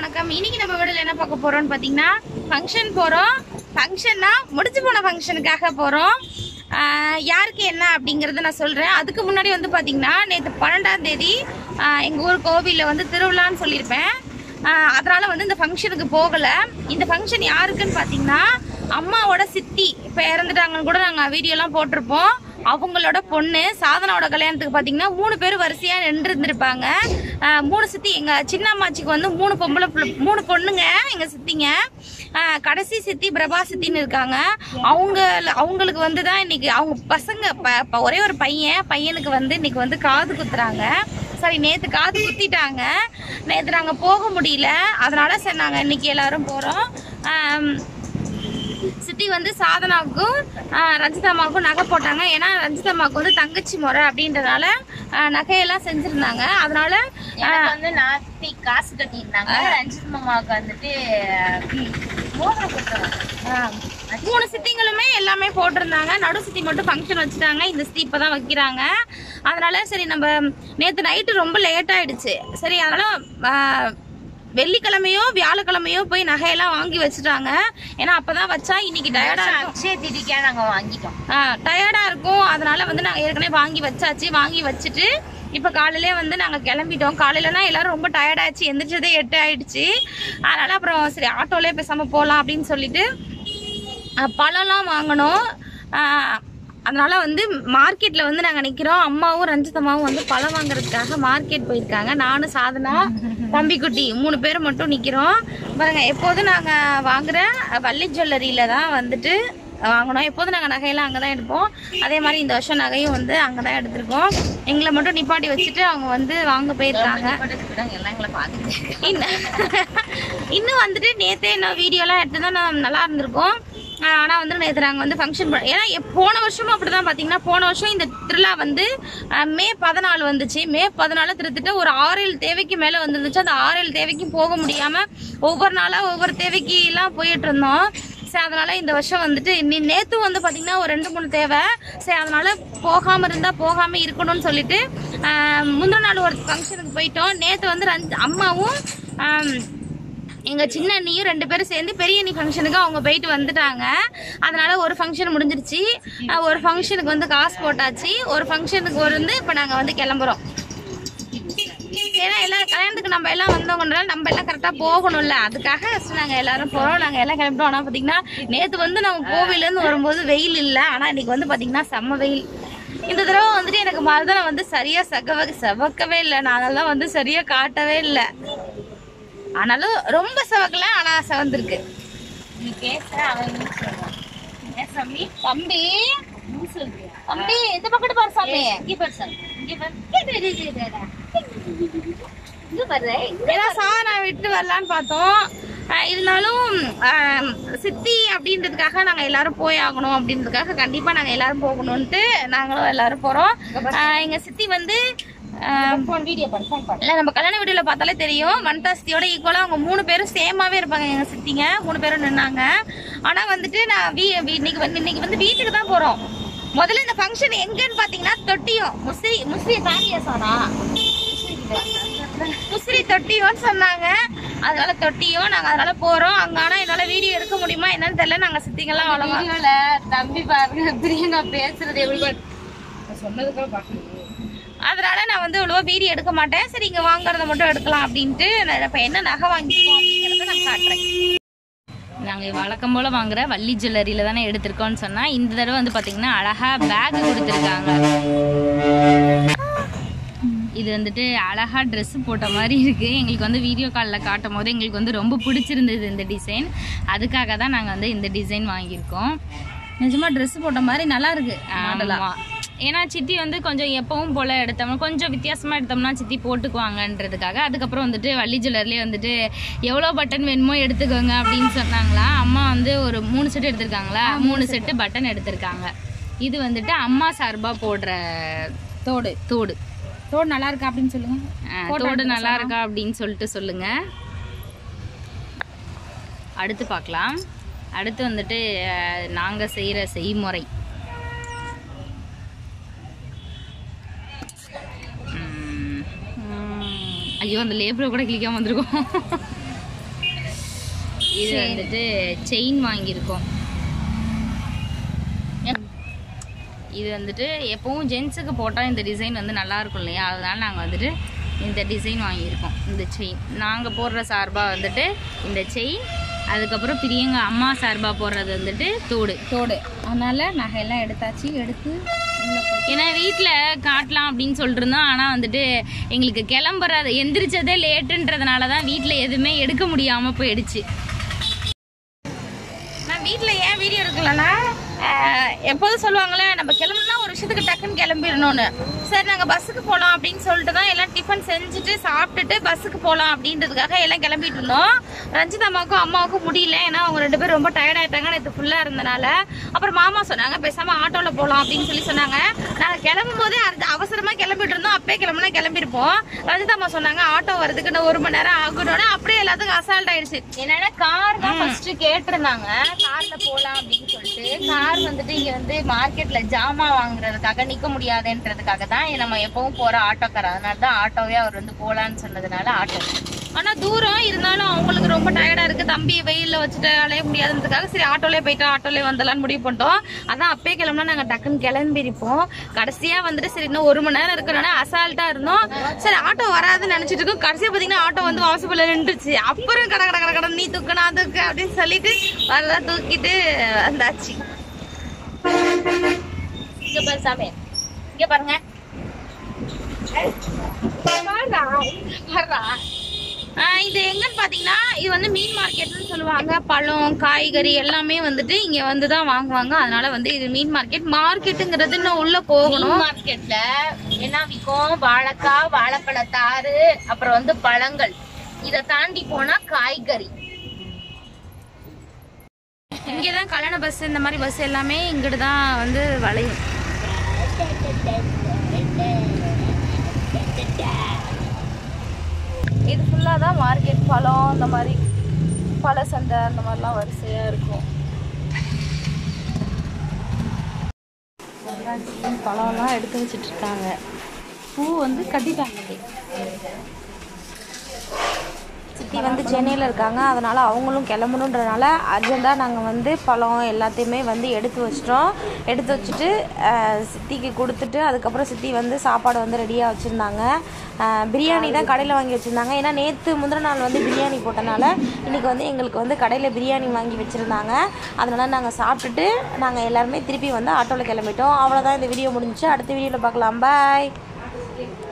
வணக்கம் இன்னைக்கு நம்ம வீடியோல என்ன பார்க்க போறோம்னு பாத்தீங்கன்னா ஃபங்க்ஷன் போறோம் ஃபங்க்ஷன்னா முடிஞ்சு போன ஃபங்க்ஷனுக்காக போறோம் ஆஹ் யாருக்கு என்ன அப்படிங்கறத நான் சொல்றேன் அதுக்கு முன்னாடி வந்து பாத்தீங்கன்னா நேற்று பன்னெண்டாம் தேதி ஆஹ் எங்க ஊர் கோவில்ல வந்து திருவிழான்னு சொல்லியிருப்பேன் ஆஹ் அதனால வந்து இந்த ஃபங்க்ஷனுக்கு போகல இந்த ஃபங்க்ஷன் யாருக்குன்னு பாத்தீங்கன்னா அம்மாவோட சித்தி இப்போ இறந்துட்டாங்கன்னு கூட நாங்கள் வீடியோலாம் போட்டிருப்போம் அவங்களோட பொண்ணு சாதனாவோட கல்யாணத்துக்கு பார்த்தீங்கன்னா மூணு பேர் வரிசையாக நின்று இருந்திருப்பாங்க ஆஹ் மூணு சித்தி எங்கள் சின்ன அம்மாச்சிக்கு வந்து மூணு பொம்பளை பிள்ளை- மூணு பொண்ணுங்க எங்கள் சித்திங்க ஆஹ் கடைசி சித்தி பிரபா சித்தின்னு இருக்காங்க அவங்க அவங்களுக்கு வந்து தான் இன்னைக்கு அவங்க பசங்க ப- ப- ஒரே ஒரு பையன் பையனுக்கு வந்து இன்னைக்கு வந்து காது குத்துறாங்க சரி நேற்று காது குத்திட்டாங்க நேற்று நாங்கள் போக முடியல அதனால சரி நாங்கள் இன்னைக்கு எல்லாரும் போகிறோம் சித்தி வந்து சாதனாவுக்கும் ஆஹ், ரஞ்சிதாமாவுக்கும் நகை போட்டாங்க ஏன்னா ரஞ்சிதாமாவுக்கு வந்து தங்கச்சி முறை அப்படின்றதுனால ஆஹ், நகையெல்லாம் செஞ்சுருந்தாங்க அதனால எனக்கு வந்து நாத்தி காசு கட்டியிருந்தாங்க ரஞ்சித் மாமாவுக்கு வந்துட்டு மோதிரம் கொடுத்தாங்க ஆஹ், மூணு சித்திங்களுமே எல்லாமே போட்டிருந்தாங்க நடு சித்தி மட்டும் ஃபங்க்ஷன் வச்சுட்டாங்க இந்த சித்தி இப்போ தான் வைக்கிறாங்க அதனால சரி நம்ம நேற்று நைட்டு ரொம்ப லேட் ஆயிடுச்சு சரி அதனால ஆஹ், வெள்ளிக்கிழமையோ வியாழக்கிழமையோ போய் நகையெல்லாம் வாங்கி வச்சுட்டாங்க ஏன்னா அப்பதான் வச்சா இன்னைக்கு டயர்டா இருக்கும் அக்ஷய திதிக்கா நாங்க வாங்கிட்டோம் டயர்டா இருக்கும் அதனால வந்து நாங்க ஏற்கனவே வாங்கி வச்சாச்சு வாங்கி வச்சுட்டு இப்ப காலையிலே வந்து நாங்க கிளம்பிட்டோம் காலையிலனா எல்லாரும் ரொம்ப டயர்டாச்சு எந்திரிச்சதே எட்டு ஆயிடுச்சு அதனால அப்புறம் சரி ஆட்டோலே பேசாம போலாம் அப்படின்னு சொல்லிட்டு அஹ், பழம்லாம் வாங்கணும் அஹ், அதனால வந்து மார்க்கெட்ல வந்து நாங்க நிக்கிறோம் அம்மாவும் ரஞ்சிதம்மாவும் வந்து பழம் வாங்குறதுக்காக மார்க்கெட் போயிருக்காங்க நானும் சாதனா தம்பிக்குட்டி மூணு பேர் மட்டும் நிக்கிறோம் பாருங்க எப்போதும் நாங்க வாங்குற வள்ளி ஜுவல்லரியில தான் வந்துட்டு வாங்கணும் எப்போதும் நாங்கள் நகையெல்லாம் அங்கே தான் எடுப்போம் அதே மாதிரி இந்த வருஷம் நகையும் வந்து அங்கே தான் எடுத்திருக்கோம் எங்களை மட்டும் நிப்பாட்டி வச்சுட்டு அவங்க வந்து வாங்க போயிருக்காங்க விடாங்க எல்லாம் எங்களை பாக்குது இன்னும் இன்னும் வந்துட்டு நேத்தே நான் வீடியோலாம் எடுத்து தான் நான் நல்லா இருந்திருக்கும் ஆஹ் ஆனா வந்து நேற்று நாங்கள் வந்து ஃபங்க்ஷன் ஏன்னா எப்- போன வருஷமும் அப்படிதான் பார்த்தீங்கன்னா போன வருஷம் இந்த திருவிழா வந்து ஆஹ் மே பதினாலு வந்துச்சு மே பதினாலு திருத்திட்டு ஒரு ஆறேழு தேவைக்கு மேலே வந்துருந்துச்சு அந்த ஆறேழு தேவைக்கும் போக முடியாம ஒவ்வொரு நாளாக ஒவ்வொரு தேவைக்கு எல்லாம் போயிட்டு இருந்தோம் சரி அதனால இந்த வருஷம் வந்துட்டு நீ நேத்து வந்து பாத்தீங்கன்னா ஒரு ரெண்டு மூணு தேவை சரி அதனால போகாம இருந்தா போகாம இருக்கணும்னு சொல்லிட்டு ஆஹ், முந்தின நாள் ஒரு ஃபங்க்ஷனுக்கு போயிட்டோம் நேத்து வந்து ரஞ்சி- அம்மாவும் ஆம், எங்க சின்ன அண்ணியும் ரெண்டு பேரும் சேர்ந்து பெரிய அண்ணி ஃபங்க்ஷனுக்கு அவங்க போயிட்டு வந்துட்டாங்க அதனால ஒரு ஃபங்க்ஷன் முடிஞ்சிருச்சு ஆஹ், ஒரு ஃபங்க்ஷனுக்கு வந்து காசு போட்டாச்சு ஒரு ஃபங்க்ஷனுக்கு வந்து இப்போ நாங்கள் வந்து கிளம்புறோம் ஏன்னா எல்லாம் கல்யாணத்துக்கு நம்ம எல்லாம் வந்தவங்கனால நம்ம எல்லாம் கரெக்டாக போகணும்ல அதுக்காக first நாங்க எல்லாரும் போறோம் நாங்க எல்லாம் கிளம்பிட்டோம் ஆனா பாத்தீங்கன்னா நேத்து வந்து நம்ம கோவில்ல இருந்து வரும்போது வெயில் இல்ல ஆனா இன்னைக்கு வந்து பாத்தீங்கன்னா செம்ம வெயில் இந்த தடவை வந்துட்டு எனக்கு மருதனை வந்து சரியா சகவ செவக்கவே இல்லை நான் அதெல்லாம் வந்து சரியா காட்டவே இல்லை ஆனாலும் ரொம்ப செவக்கல ஆனா செவந்திருக்கு நீ பேசுற அவன் இன்னும் சொல்லுவான் ஏன் சாமி தம்பி நீ சொல்றியா தம்பி இந்த பக்கத்து பாரு சாமி இங்க பாரு சாமி இங்க பாரு இங்க பாரு ஏன்னா சாரை விட்டு வரலான்னு பார்த்தோம் ஆஹ் இருந்தாலும் ஆஹ் சித்தி அப்படின்றதுக்காக நாங்கள் எல்லாரும் போய் ஆகணும் அப்படின்றதுக்காக கண்டிப்பாக நாங்கள் எல்லாரும் போகணும்ன்ட்டு நாங்களும் எல்லாரும் போகிறோம் எங்கள் சித்தி வந்து ஃபோன் வீடியோ பண்ணு ஃபோன் பண்ணு இல்லை நம்ம கல்யாண வீடியோவில் பார்த்தாலே தெரியும் வனிதா சித்தியோட ஈக்குவலாக அவங்க மூணு பேரும் சேமாவே இருப்பாங்க எங்கள் சித்திங்க மூணு பேரும் நின்னாங்க ஆனால் வந்துட்டு நான் வீ வீ- இன்னைக்கு வந்து இன்னைக்கு வந்து வீட்டுக்கு தான் போகிறோம் முதல்ல இந்த ஃபங்க்ஷன் எங்கன்னு பார்த்தீங்கன்னா தொட்டியும் முசிறி முசிறி தாண்டியா சொன்னா முசிறி தொட்டியோன்னு சொன்னாங்க அதனால தொட்டியும் நாங்க அதனால போறோம் அங்க ஆனா என்னால வீடியோ எடுக்க முடியுமா என்னன்னு தெரியல நாங்க சித்திங்கெல்லாம் அவ்வளவா வீடியோல தம்பி பாருங்க பிரியங்கா பேசுறது எப்படி சொன்னதுக்காக பாக்கணும் அதனால நான் வந்து இவ்வளவா வீடியோ எடுக்க மாட்டேன் சரி இங்க வாங்குறத மட்டும் எடுக்கலாம் அப்படின்ட்டு நான் இப்ப என்ன நகை வாங்கிருக்கோம் அப்படிங்கறத நான் காட்டுறேன் நாங்கள் வழக்கம் போல் வாங்குற வள்ளி ஜுவல்லரியில் தானே எடுத்திருக்கோம்னு சொன்னால் இந்த தடவை வந்து பார்த்தீங்கன்னா அழகாக பேக் கொடுத்துருக்காங்க இது வந்துட்டு அழகா Dress போட்ட மாதிரி இருக்குது எங்களுக்கு வந்து வீடியோ காலில் காட்டும் போது எங்களுக்கு வந்து ரொம்ப பிடிச்சிருந்தது இந்த டிசைன் அதுக்காக தான் நாங்கள் வந்து இந்த டிசைன் வாங்கியிருக்கோம் நிஜமா Dress போட்ட மாதிரி நல்லா இருக்கு ஆமா. ஏன்னா சித்தி வந்து கொஞ்சம் எப்பவும் போல எடுத்தோம்னா கொஞ்சம் வித்தியாசமா எடுத்தோம்னா சித்தி போட்டுக்குவாங்கன்றதுக்காக அதுக்கப்புறம் வந்துட்டு வள்ளி ஜுவல்லர்லேயே வந்துட்டு எவ்வளோ பட்டன் வேணுமோ எடுத்துக்கோங்க அப்படின்னு சொன்னாங்களா அம்மா வந்து ஒரு மூணு செட்டு எடுத்திருக்காங்களா மூணு செட்டு பட்டன் எடுத்திருக்காங்க இது வந்துட்டு அம்மா சார்பா போடுற தோடு தோடு தோடு நல்லா இருக்கா அப்படின்னு சொல்லுங்க ஆ, தோடு நல்லா இருக்கா அப்படின்னு சொல்லிட்டு சொல்லுங்க அடுத்து பார்க்கலாம் அடுத்து வந்துட்டு அஹ், நாங்க செய்யற செய்முறை உம், உம், ஐயோ அந்த லேபிள கூட கிளிக்காம வந்திருக்கோம் இது வந்துட்டு செயின் வாங்கியிருக்கோம் இது வந்துட்டு எப்பவும் ஜென்ஸுக்கு போட்டால் இந்த டிசைன் வந்து நல்லா இருக்கும் இல்லையா அதனால நாங்கள் வந்துட்டு இந்த டிசைன் வாங்கியிருக்கோம் இந்த செயின் நாங்கள் போடுற சார்பாக வந்துட்டு இந்த செயின் அதுக்கப்புறம் பிரியங்க அம்மா சார்பாக போடுறது வந்துட்டு தோடு தோடு அதனால நகையெல்லாம் எடுத்தாச்சு எடுத்து உள்ள போட்டு ஏன்னா வீட்டில் காட்டலாம் அப்படின்னு சொல்லிட்டு இருந்தோம் ஆனால் வந்துட்டு எங்களுக்கு கிளம்புறது எந்திரிச்சதே லேட்டுன்றதுனால தான் வீட்டில் எதுவுமே எடுக்க முடியாமல் போயிடுச்சு நான் வீட்டில் ஏன் வீடியோ எடுக்கலன்னா ஆஹ், எப்போதும் சொல்லுவாங்களே நம்ம கிளம்புனா ஒரு விஷயத்துக்கு டக்குன்னு கிளம்பிடணும்னு சரி நாங்கள் பஸ்ஸுக்கு போகலாம் அப்படின்னு சொல்லிட்டு தான் எல்லாம் டிஃபன் செஞ்சுட்டு சாப்பிட்டுட்டு பஸ்ஸுக்கு போகலாம் அப்படின்றதுக்காக எல்லாம் கிளம்பிட்டு இருந்தோம் ரஞ்சித் அம்மாவுக்கும் அம்மாவுக்கும் முடியல ஏன்னா அவங்க ரெண்டு பேரும் ரொம்ப டயர்ட் ஆயிட்டாங்க நேற்று ஃபுல்லாக இருந்தனால அப்புறம் மாமா சொன்னாங்க பேசாமல் ஆட்டோவில் போகலாம் அப்படின்னு சொல்லி சொன்னாங்க நாங்கள் கிளம்பும் போதே அது அவசரமாக கிளம்பிட்டு இருந்தோம் அப்பயே கிளம்புனா கிளம்பியிருப்போம் ரஞ்சித் அம்மா சொன்னாங்க ஆட்டோ வரதுக்கு இன்னும் ஒரு மணி நேரம் ஆகணும்னு அப்படியே எல்லாத்துக்கும் அசால்ட் ஆயிடுச்சு என்னன்னா கார் தான் ஃபர்ஸ்ட் கேட்டிருந்தாங்க கார்ல போலாம் அப்படின்னு சொல்லிட்டு கார் வந்துட்டு இங்க வந்து மார்க்கெட்ல ஜாமான் வாங்குறதுக்காக நிக்க முடியாதுன்றதுக்காக தான் நம்ம எப்பவும் போற ஆட்டோக்கார் அதனால தான் ஆட்டோவே அவர் வந்து போலான்னு சொன்னதுனால ஆட்டோ ஆனா தூரம் இருந்தாலும் அவங்களுக்கு ரொம்ப டயர்டா இருக்கு தம்பி வெயில்ல வச்சுட்டு அலைய முடியாதுன்றதுக்காக சரி ஆட்டோலே போயிட்டு ஆட்டோலே வந்துடலாம்னு முடிவு பண்ணிட்டோம் அதான் அப்பயே கிளம்புனா நாங்க டக்குன்னு கிளம்பிருப்போம் கடைசியா வந்துட்டு சரி இன்னும் ஒரு மணி நேரம் இருக்கணும்னா அசால்ட்டா இருந்தோம் சரி ஆட்டோ வராதுன்னு நினைச்சிட்டு இருக்கோம் கடைசியா பாத்தீங்கன்னா ஆட்டோ வந்து வாசப்பள்ள நின்றுச்சு அப்புறம் கட கட கட கட நீ தூக்கு நான் தூக்கு அப்படின்னு சொல்லிட்டு அதெல்லாம் தூக்கிட்டு வந்தாச்சு இங்க பாரு சாமி இங்க பாருங்க ஆஹ் இது எங்கன்னு பாத்தீங்கன்னா இது வந்து மீன் மார்க்கெட்னு சொல்லுவாங்க பழம் காய்கறி எல்லாமே வந்துட்டு இங்க வந்து தான் வாங்குவாங்க அதனால வந்து இது மீன் மார்க்கெட் மார்க்கெட்டுங்கிறது இன்னும் உள்ள போகணும் மார்க்கெட்ல என்ன விற்கும் வாழைக்காய் வாழைப்பழத்தாறு அப்புறம் வந்து பழங்கள் இத தாண்டி போனா காய்கறி இங்கதான் கல்யாண பஸ் இந்த மாதிரி பஸ் எல்லாமே இங்கிட்டு தான் வந்து வளையும் இது ஃபுல்லாக தான் மார்க்கெட் பழம் அந்த மாதிரி பழ சந்தை அந்த மாதிரிலாம் வரிசையாக இருக்கும் பழம்லாம் எடுத்து வச்சிட்டு இருக்காங்க பூ வந்து கட்டிட்டாங்க சித்தி வந்து சென்னையில் இருக்காங்க அதனால் அவங்களும் கிளம்பணுன்றனால அர்ஜெண்ட்டாக நாங்கள் வந்து பழம் எல்லாத்தையுமே வந்து எடுத்து வச்சிட்டோம் எடுத்து வச்சுட்டு அஹ், சித்திக்கு கொடுத்துட்டு அதுக்கப்புறம் சித்தி வந்து சாப்பாடு வந்து ரெடியாக வச்சுருந்தாங்க பிரியாணி தான் கடையில் வாங்கி வச்சுருந்தாங்க ஏன்னா நேற்று முந்தின நாள் வந்து பிரியாணி போட்டனால இன்றைக்கி வந்து எங்களுக்கு வந்து கடையில் பிரியாணி வாங்கி வச்சுருந்தாங்க அதனால் நாங்கள் சாப்பிட்டுட்டு நாங்கள் எல்லாருமே திருப்பி வந்து ஆட்டோவில் கிளம்பிட்டோம் அவ்வளோதான் இந்த வீடியோ முடிஞ்சுச்சு அடுத்த வீடியோவில் பார்க்கலாம் பாய்